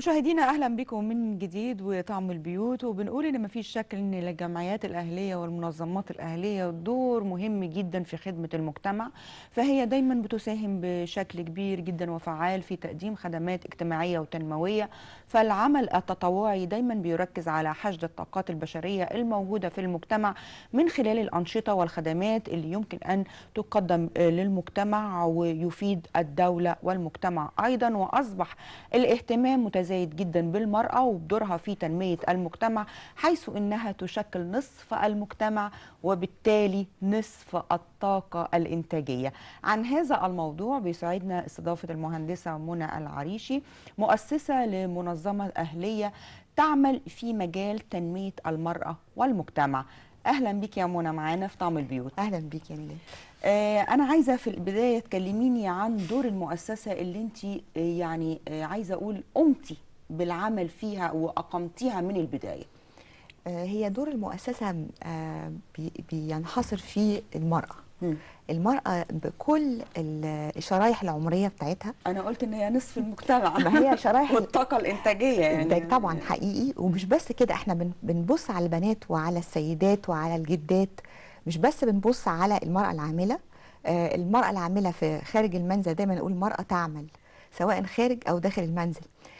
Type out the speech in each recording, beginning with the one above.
مشاهدينا اهلا بكم من جديد وطعم البيوت وبنقول ان مفيش شك ان الجمعيات الاهليه والمنظمات الاهليه دور مهم جدا في خدمه المجتمع فهي دايما بتساهم بشكل كبير جدا وفعال في تقديم خدمات اجتماعيه وتنمويه فالعمل التطوعي دايما بيركز على حشد الطاقات البشريه الموجوده في المجتمع من خلال الانشطه والخدمات اللي يمكن ان تقدم للمجتمع ويفيد الدوله والمجتمع ايضا واصبح الاهتمام متزايد جدا بالمرأة وبدورها في تنمية المجتمع حيث إنها تشكل نصف المجتمع وبالتالي نصف الطاقة الإنتاجية عن هذا الموضوع بيسعدنا استضافة المهندسة منى العريشي مؤسسة لمنظمة أهلية تعمل في مجال تنمية المرأة والمجتمع أهلا بك يا منى معانا في طعم البيوت اهلا بيك يا نيلي آه، أنا عايزة في البداية تكلميني عن دور المؤسسة اللي أنت آه، يعني آه، عايزة أقول قمتي بالعمل فيها وأقمتيها من البداية آه، هي دور المؤسسه آه، بي- بينحصر في المراه مم. المراه بكل ال- الشرايح العمريه بتاعتها أنا قلت إن هي نصف المجتمع ما هي شرايح ال- والطاقة الإنتاجية يعني ده طبعا حقيقي ومش بس كده احنا بن- بنبص على البنات وعلى السيدات وعلى الجدات مش بس بنبص على المرأة العاملة آه، المرأة العاملة في خارج المنزل دايما نقول المرأة تعمل سواء خارج أو داخل المنزل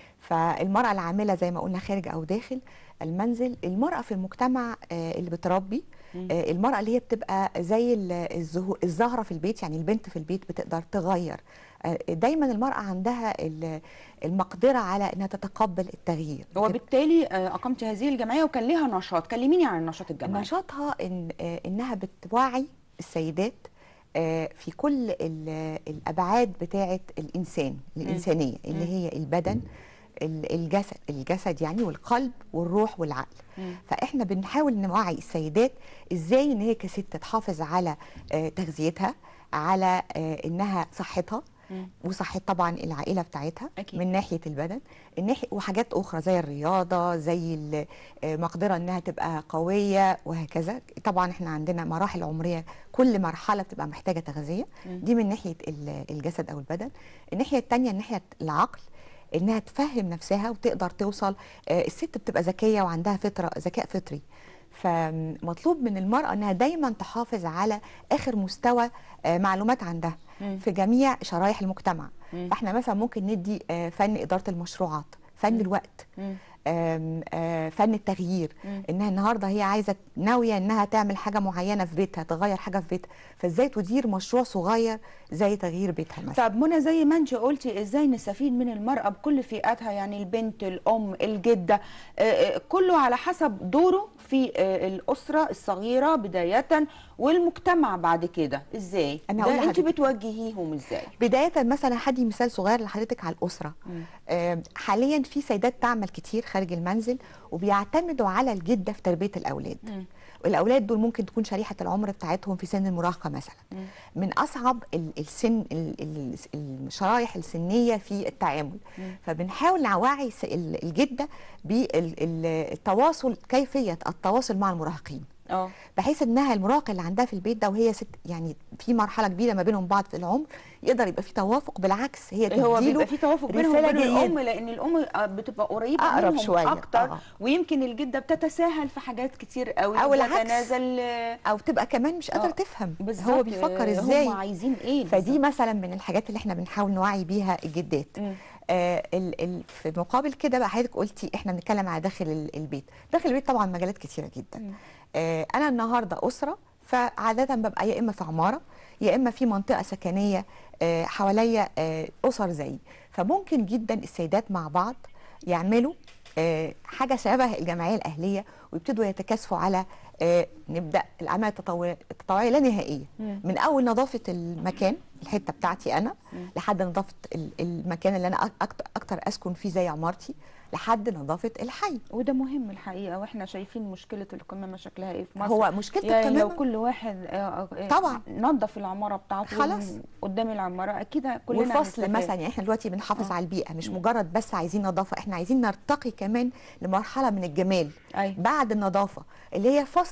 فالمرأة العاملة زي ما قلنا خارج أو داخل المنزل المرأة في المجتمع آه، اللي بتربي آه، المرأة اللي هي بتبقى زي ال- الزهو- الزهرة في البيت يعني البنت في البيت بتقدر تغير آه، دايما المرأة عندها ال- المقدرة على أنها تتقبل التغيير وبالتالي آه، أقمت هذه الجمعية وكان لها نشاط كلميني عن النشاط الجماعي نشاطها إن آه، انها بتوعي السيدات آه، في كل ال- الابعاد بتاعه الانسان الانسانيه اللي هي البدن ال- الجسد الجسد يعني والقلب والروح والعقل مم. فاحنا بنحاول نوعي السيدات ازاي ان هي كست تحافظ على آه، تغذيتها على آه، انها صحتها مم. وصحه طبعا العائله بتاعتها أكيد. من ناحيه البدن الناحيه وحاجات اخرى زي الرياضه زي ال- آه، مقدره انها تبقى قويه وهكذا طبعا احنا عندنا مراحل عمريه كل مرحله بتبقى محتاجه تغذيه مم. دي من ناحيه ال- الجسد او البدن الناحيه الثانيه ناحيه العقل انها تفهم نفسها وتقدر توصل آه، الست بتبقى ذكيه وعندها فطره ذكاء فطري فمطلوب من المرأة أنها دايما تحافظ على آخر مستوى آه، معلومات عندها مم. في جميع شرايح المجتمع مم. فاحنا مثلا ممكن ندي آه، فن إدارة المشروعات فن الوقت مم. آم، آه، فن التغيير مم. انها النهارده هي عايزه ناويه انها تعمل حاجه معينه في بيتها تغير حاجه في بيتها فازاي تدير مشروع صغير زي تغيير بيتها مثلا طب منى زي ما انت قلتي ازاي نستفيد من المرأة بكل فئاتها يعني البنت الأم الجدة آه، آه، كله على حسب دوره في آه، الأسرة الصغيرة بداية والمجتمع بعد كده ازاي أنا هقول ده انت لحضرتك. بتوجهيهم ازاي بدايه مثلا هدي مثال صغير لحضرتك على الاسره مم. آم، حاليا في سيدات تعمل كتير خارج المنزل وبيعتمدوا على الجده في تربيه الاولاد مم. الاولاد دول ممكن تكون شريحه العمر بتاعتهم في سن المراهقه مثلا مم. من اصعب ال- السن ال- ال- الشرايح السنيه في التعامل مم. فبنحاول نوعي س- ال- الجده بالتواصل كيفيه التواصل مع المراهقين اه بحيث انها المراهق اللي عندها في البيت ده وهي ست يعني في مرحله كبيره ما بينهم بعض في العمر يقدر يبقى في توافق بالعكس هي هو تديله بيبقى في توافق بينهم رسالة وبين جيدة. الام لان الام آه، بتبقى قريبه أقرب منهم شوية، اكتر آه. ويمكن الجده بتتساهل في حاجات كتير قوي أو العكس. بتتنازل آه، او تبقى كمان مش قادره آه، تفهم بالظبط هو بيفكر آه، ازاي هم عايزين ايه فدي بالظبط. مثلا من الحاجات اللي احنا بنحاول نوعي بيها الجدات مم. آه ال ال في مقابل كده بقى حضرتك قلتي احنا بنتكلم على داخل ال- البيت داخل البيت طبعا مجالات كتيره جدا مم. آه انا النهارده اسره فعاده ببقى يا اما في عماره يا اما في منطقه سكنيه آه حواليا آه اسر زيي فممكن جدا السيدات مع بعض يعملوا آه حاجه شبه الجمعيه الاهليه ويبتدوا يتكاتفوا على آه نبدا الاعمال التطوعيه التطوعيه لا نهائيه مم. من اول نظافه المكان الحته بتاعتي انا مم. لحد نظافه ال- المكان اللي انا اكتر اكتر اسكن فيه زي عمارتي لحد نظافه الحي وده مهم الحقيقه واحنا شايفين مشكله القمامه شكلها ايه في مصر هو مشكله يعني لو القمامه كل واحد آه، آه، طبعا. نظف العماره بتاعته خلاص. قدام العماره اكيد كلنا والفصل هنستفاد. مثلا يعني احنا دلوقتي بنحافظ آه. على البيئه مش مجرد بس عايزين نظافه احنا عايزين نرتقي كمان لمرحله من الجمال أيوة. بعد النظافه اللي هي فصل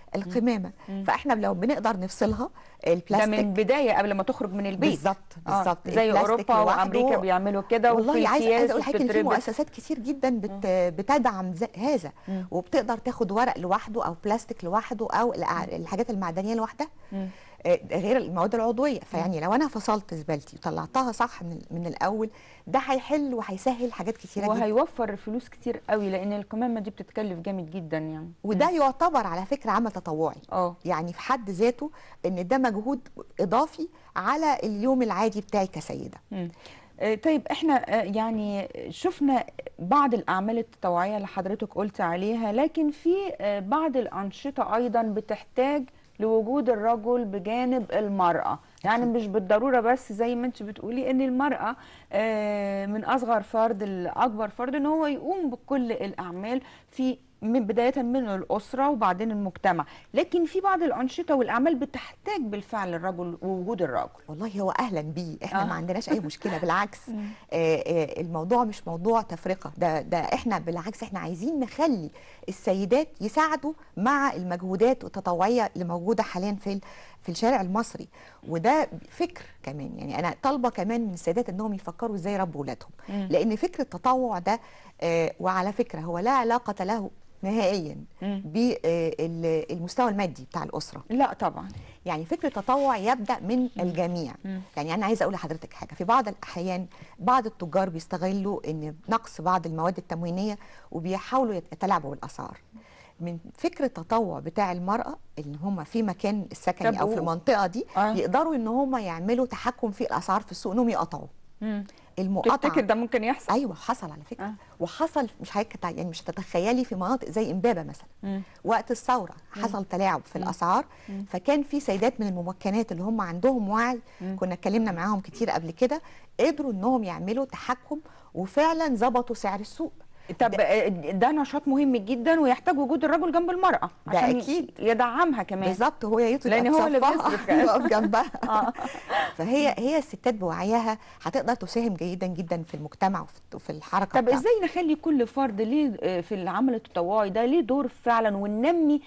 القمامه مم. فاحنا لو بنقدر نفصلها ده البلاستيك من بدايه قبل ما تخرج من البيت بالظبط آه، بالظبط زي البلاستيك اوروبا لوحده- وامريكا بيعملوا كده وفي والله عايزه أكياس عايزه اقول حاجه ان في وبتتربط. مؤسسات كتير جدا بت بتدعم ز- هذا مم. وبتقدر تاخد ورق لوحده او بلاستيك لوحده او الع- الحاجات المعدنيه لوحدها مم. آه، غير المواد العضويه فيعني لو انا فصلت زبالتي وطلعتها صح من من الاول ده هيحل وهيسهل حاجات كتيره جدا وهيوفر فلوس كتير قوي لان القمامه دي بتتكلف جامد جدا يعني وده يعتبر على فكره عمل تطوعي اه يعني في حد ذاته ان ده مجهود اضافي على اليوم العادي بتاعي كسيده مم. آه، طيب احنا آه، يعني شفنا بعض الاعمال التطوعيه اللي حضرتك قلت عليها لكن في آه، بعض الانشطه ايضا بتحتاج لوجود الرجل بجانب المراه يعني مش بالضروره بس زي ما انت بتقولي ان المراه آه، من اصغر فرد لاكبر فرد ان هو يقوم بكل الاعمال في من بدايه من الاسره وبعدين المجتمع لكن في بعض الانشطه والاعمال بتحتاج بالفعل الرجل ووجود الرجل والله هو اهلا بيه احنا آه. ما عندناش اي مشكله بالعكس مم. آه، آه، الموضوع مش موضوع تفرقه ده ده احنا بالعكس احنا عايزين نخلي السيدات يساعدوا مع المجهودات التطوعيه اللي موجوده حاليا في ال- في الشارع المصري وده فكر كمان يعني انا طالبه كمان من السيدات انهم يفكروا ازاي يربوا اولادهم مم. لان فكر التطوع ده آه، وعلى فكره هو لا علاقه له نهائيا مم. بالمستوى المادي بتاع الاسره لا طبعا يعني فكر التطوع يبدا من الجميع مم. يعني انا عايزه اقول لحضرتك حاجه في بعض الاحيان بعض التجار بيستغلوا ان نقص بعض المواد التموينيه وبيحاولوا يتلاعبوا بالاسعار من فكر التطوع بتاع المراه اللي هم في مكان السكني طب او في و- المنطقه دي آه. يقدروا ان هم يعملوا تحكم في الاسعار في السوق انهم يقطعوا مم. المقاطعه تفتكر ده ممكن يحصل؟ ايوه حصل على فكره آه. وحصل مش هيك يعني مش هتتخيلي في مناطق زي امبابه مثلا مم. وقت الثوره حصل تلاعب في الاسعار مم. فكان في سيدات من الممكنات اللي هم عندهم وعي مم. كنا اتكلمنا معاهم كتير قبل كده قدروا انهم يعملوا تحكم وفعلا ظبطوا سعر السوق طب آه، ده نشاط مهم جدا ويحتاج وجود الرجل جنب المرأة ده عشان أكيد. يدعمها كمان بالظبط هو يا ريت لأن يبقى هو اللي بصفها بيصرف كمان. يقف جنبها آه. فهي هي الستات بوعيها هتقدر تساهم جدا جدا في المجتمع وفي- وفي الحركه طب بتاعته. ازاي نخلي كل فرد ليه آه، في العمل التطوعي ده ليه دور فعلا وننمي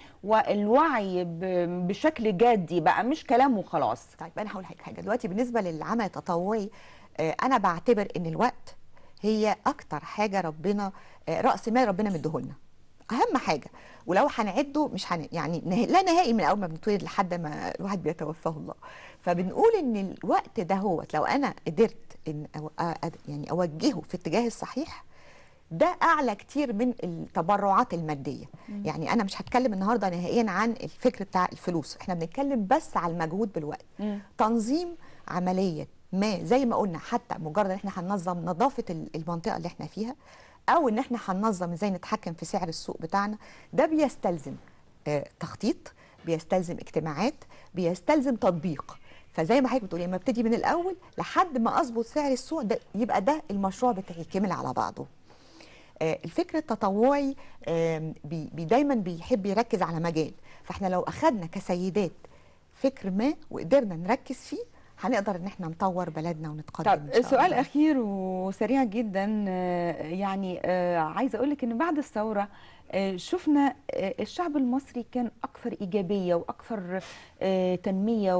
والوعي ب- بشكل جادي بقى مش كلام وخلاص طيب انا هقول لك حاجه دلوقتي بالنسبه للعمل التطوعي آه، انا بعتبر ان الوقت هي اكتر حاجه ربنا آه، راس مال ربنا مديهولنا اهم حاجه ولو هنعده مش هن يعني نه... لا نهائي من اول ما بنتولد لحد ما الواحد بيتوفاه الله فبنقول ان الوقت ده هو لو انا قدرت ان أو... أ... يعني اوجهه في الاتجاه الصحيح ده اعلى كتير من التبرعات الماديه يعني انا مش هتكلم النهارده نهائيا عن الفكر بتاع الفلوس احنا بنتكلم بس على المجهود بالوقت مم. تنظيم عمليه ما زي ما قلنا حتى مجرد ان احنا هننظم نظافه ال- المنطقه اللي احنا فيها او ان احنا هننظم ازاي نتحكم في سعر السوق بتاعنا ده بيستلزم آه، تخطيط بيستلزم اجتماعات بيستلزم تطبيق فزي ما حضرتك بتقولي لما ابتدي من الاول لحد ما اظبط سعر السوق ده يبقى ده المشروع بتاعي كامل على بعضه آه، الفكر التطوعي آم، بي بي- دايما بيحب يركز على مجال فاحنا لو اخدنا كسيدات فكر ما وقدرنا نركز فيه هنقدر ان احنا نطور بلدنا ونتقدم طب إن شاء سؤال الله. اخير وسريع جدا آه، يعني آه، عايزه اقول لك ان بعد الثوره آه، شفنا آه، الشعب المصري كان اكثر ايجابيه واكثر آه، تنميه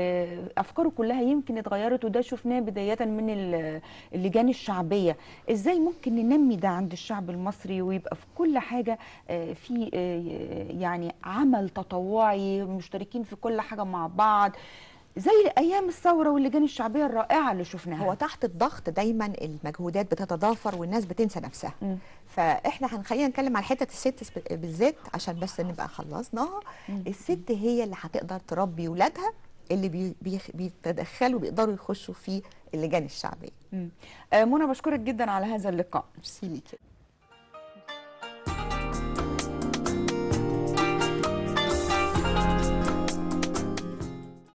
وافكاره كلها يمكن اتغيرت وده شفناه بدايه من ال- اللجان الشعبيه ازاي ممكن ننمي ده عند الشعب المصري ويبقى في كل حاجه آه، في آه، يعني عمل تطوعي مشتركين في كل حاجه مع بعض زي ايام الثوره واللجان الشعبيه الرائعه اللي شفناها هو تحت الضغط دايما المجهودات بتتضافر والناس بتنسى نفسها مم. فاحنا هنخلينا نتكلم على حته الست سب- بالذات عشان بس نبقى خلصناها مم. الست هي اللي هتقدر تربي ولادها اللي بي بيخ- بيتدخلوا بيقدروا يخشوا في اللجان الشعبيه مم. آه، منى بشكرك جدا على هذا اللقاء ميرسي ليكي